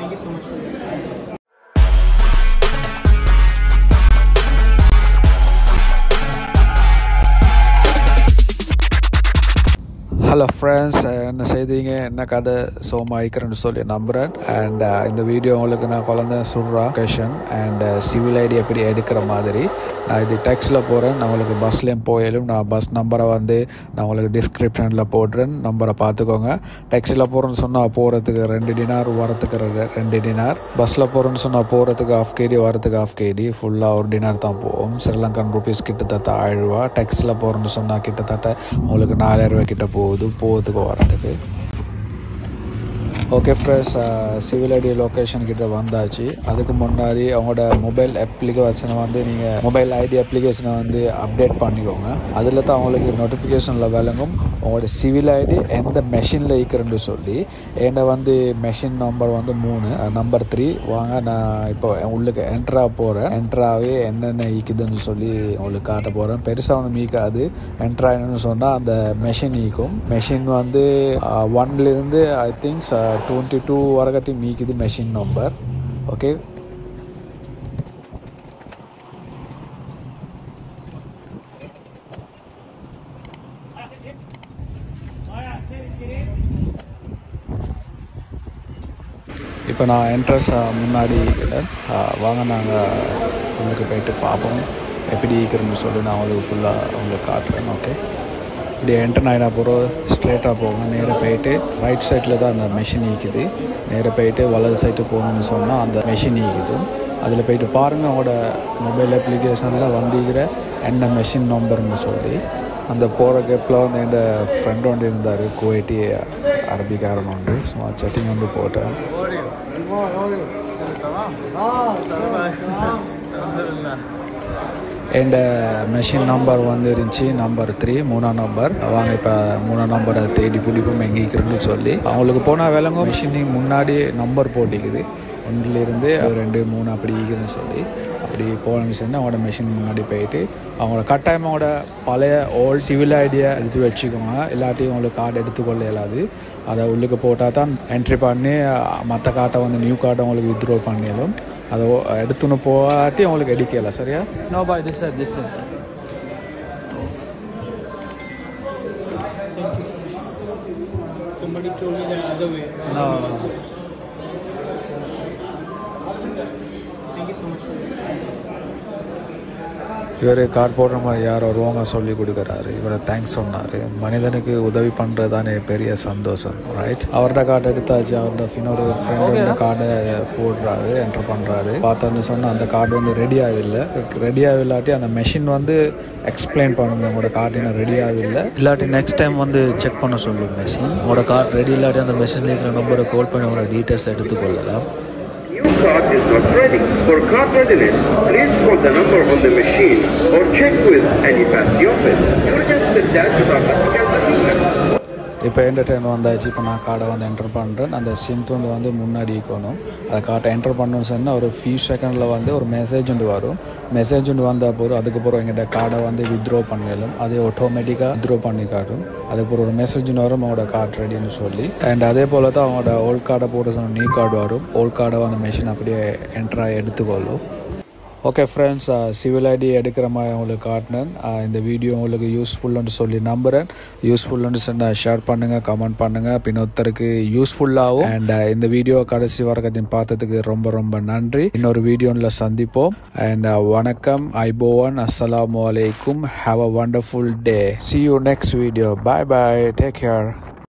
Thank you so much hello friends என்ன செய்தீங்க என்ன கதை சோமா ஐக்கிறேன்னு சொல்லி நம்புகிறேன் அண்ட் இந்த வீடியோ உங்களுக்கு நான் குழந்த சுடுறா கொஷன் அண்ட் சிவில் ஐடி எப்படி எடுக்கிற மாதிரி நான் இது டெக்ஸ்டில் போகிறேன் நான் உங்களுக்கு பஸ்லேயும் போயிலும் நான் பஸ் நம்பரை வந்து நான் உங்களுக்கு டிஸ்கிரிப்ஷனில் போடுறேன் நம்பரை பார்த்துக்கோங்க டெக்ஸியில் போகிறேன்னு சொன்னால் போகிறதுக்கு ரெண்டு டினார் வரத்துக்கு ரெ- ரெண்டு டினார் பஸ்ஸில் போகிறேன்னு சொன்னால் போகிறதுக்கு ஆஃப் கேடி வரதுக்கு ஆஃப் கேடி ஃபுல்லாக ஒரு டினார் தான் போகும் ஸ்ரீலங்கன் ருபீஸ் கிட்டத்தட்ட ஆயிரம் ரூபா டெக்ஸில் போகிறேன்னு சொன்னால் கிட்டத்தட்ட உங்களுக்கு நாலாயிரம் ரூபாய் கிட்ட போகுது போகிறதுக்கு வரதுக்கு okay friends civil ID location கிட்ட வந்தாச்சு அதுக்கு முன்னாடி அவங்களோட மொபைல் அப்ளிகேஷனை வந்து நீங்கள் மொபைல் ஐடி அப்ளிகேஷனை வந்து அப்டேட் பண்ணிக்கோங்க அதில் தான் அவங்களுக்கு நோட்டிஃபிகேஷனில் விளங்கும் உங்களோட சிவில் ஐடி எந்த மெஷினில் இருக்கிறேன்னு சொல்லி என்கிட்ட வந்து மெஷின் நம்பர் வந்து மூணு நம்பர் த்ரீ வாங்க நான் இப்போ உள்ளுக்கு என்ட்ரா போகிறேன் என்ட்ராவே என்னென்ன ஈக்குதுன்னு சொல்லி உங்களுக்கு காட்ட போகிறேன் பெருசாக ஒன்றும் ஈக்காது என்ட்ரா என்னன்னு சொன்னால் அந்த மெஷின் ஈக்கும் மெஷின் வந்து ஒன்லேருந்து ஐ திங்க்ஸ் டுவெண்ட்டி டூ வரகட்டி மீக்குது மெஷின் நம்பர் ஓகே இப்போ நான் என்ட்ரன்ஸ் முன்னாடி இருக்கிறேன் அஹ், வாங்க நாங்கள் உள்ளுக்கு போயிட்டு பார்ப்போம் எப்படி இருக்கிறேன்னு சொல்லி நான் உங்களுக்கு ஃபுல்லாக உங்களுக்கு காட்டுறேன் ஓகே இப்படி என்டர் ஆகினா போகிறோம் ஸ்ட்ரெயிட்டாக போகணும் நேராக போயிட்டு ரைட் சைடில் தான் அந்த மெஷின் ஈக்குது நேராக போயிட்டு வலது சைடு போகணும்னு சொன்னால் அந்த மெஷின் ஈக்குது அதில் போயிட்டு பாருங்கள் உங்களோட மொபைல் அப்ளிகேஷனில் வந்திருக்கிற என்ன மெஷின் நம்பர்னு சொல்லி அந்த போகிற கேப்பில் வந்து என் ஃப்ரெண்ட் ஒன்று இருந்தார் குவைட்டி அரபிக்காரன் ஒன்று சும்மா செட்டிங் வந்து போட்டேன் என் மெஷின் நம்பர் வந்து இருந்துச்சு நம்பர் த்ரீ மூணாம் நம்பர் வாங்க இப்போ மூணாம் நம்பரை தேடி பிடிப்போம் எங்கே இருக்குன்னு சொல்லி அவங்களுக்கு போனால் விளங்கும் மிஷினிங் முன்னாடி நம்பர் போட்டிக்குது ஒன்றிலிருந்து ரெண்டு மூணு அப்படி இருக்குதுன்னு சொல்லி அப்படி போகணும்னு சொன்னால் அவங்களோட மிஷின் முன்னாடி போயிட்டு அவங்களோட கட்டாயம் அவங்களோட பழைய ஓல்ட் சிவில் ஐடியா எடுத்து வச்சுக்கோங்க இல்லாட்டி உங்களுக்கு கார்டு எடுத்துக்கொள்ள இயலாது அதை உள்ளுக்கு போட்டால் தான் என்ட்ரி பண்ணி மற்ற கார்டை வந்து நியூ கார்டை உங்களுக்கு வித்ட்ரா பண்ணிடும் அதை ஓ- எடுத்துன்னு போகாட்டி அவங்களுக்கு எடுக்கல சரியா No, by this side, this side. Somebody told me the other way. No. Thank you so much. இவர் கார் போடுற மாதிரி யாரோ ரோங்க சொல்லி கொடுக்குறாரு இவரை தேங்க்ஸ் சொன்னார் மனிதனுக்கு உதவி பண்ணுறது தானே பெரிய சந்தோஷம் ரைட் அவர்கிட்ட கார்டு எடுத்தாச்சு அவர்கிட்ட இன்னொரு ஃப்ரெண்டு கார்டை போடுறாரு என்டர் பண்ணுறாரு பார்த்தோன்னு சொன்னால் அந்த கார்டு வந்து ரெடி ஆகல ரெடி ஆகலாட்டி அந்த மெஷின் வந்து எக்ஸ்பிளைன் பண்ணுங்க உங்களோட கார்டு இன்னும் ரெடி ஆகல இல்லாட்டி நெக்ஸ்ட் டைம் வந்து செக் பண்ண சொல்லும் மெஷின் உங்களோட கார்டு ரெடி இல்லாட்டி அந்த மெஷினில் இருக்கிற நம்பரை கால் பண்ணி உங்களோட டீட்டெயில்ஸ் எடுத்துக்கொள்ளலாம் New card is not ready. For card readiness, please call the number on the machine or check with any fancy office. يرجى استبدال بطاقتك القديمة. இப்போ என்டர்டைன் வந்தாச்சு இப்போ நான் கார்டை வந்து என்டர் பண்ணுறேன் அந்த சிம் துண்டு வந்து முன்னாடி இருக்கணும் அதை கார்டை என்டர் பண்ணணும்னு சொன்னால் ஒரு ஃபியூ செகண்டில் வந்து ஒரு மெசேஜ் ஒன்று வரும் மெசேஜ் ஒன்று வந்தால் போதும் அதுக்கப்புறம் எங்கிட்ட கார்டை வந்து வித்ட்ரா பண்ணிடலாம் அது ஆட்டோமேட்டிக்காக வித்ட்ரா பண்ணி காட்டும் அதுக்கப்புறம் ஒரு மெசேஜ் ஒன்று வரும் அவங்களோட கார்டு ரெடின்னு சொல்லி அண்ட் அதே போல் தான் அவங்களோட ஓல்ட் கார்டை போட்டு சொன்ன நியூ கார்டு வரும் ஓல்ட் கார்டை வந்து மெஷின் அப்படியே என்ட்ராக எடுத்துக்கொள்ளும் ஓகே ஃப்ரெண்ட்ஸ் சிவில் ஐடி எடுக்கிற மாதிரி உங்களுக்கு காட்டினேன் அஹ் இந்த வீடியோ உங்களுக்கு யூஸ்ஃபுல்லுன்னு சொல்லி நம்புகிறேன் யூஸ்ஃபுல்லுன்னு சொன்னால் ஷேர் பண்ணுங்கள் கமெண்ட் பண்ணுங்கள் பின்னொருத்தருக்கு யூஸ்ஃபுல்லாகும் அண்ட் இந்த வீடியோ கடைசி வரைக்கும் பார்த்ததுக்கு ரொம்ப ரொம்ப நன்றி இன்னொரு வீடியோவில் சந்திப்போம் அண்ட் வணக்கம் ஐபோவன் அஸ்ஸலாமு அலைக்கும் have a wonderful day see you next video bye bye take care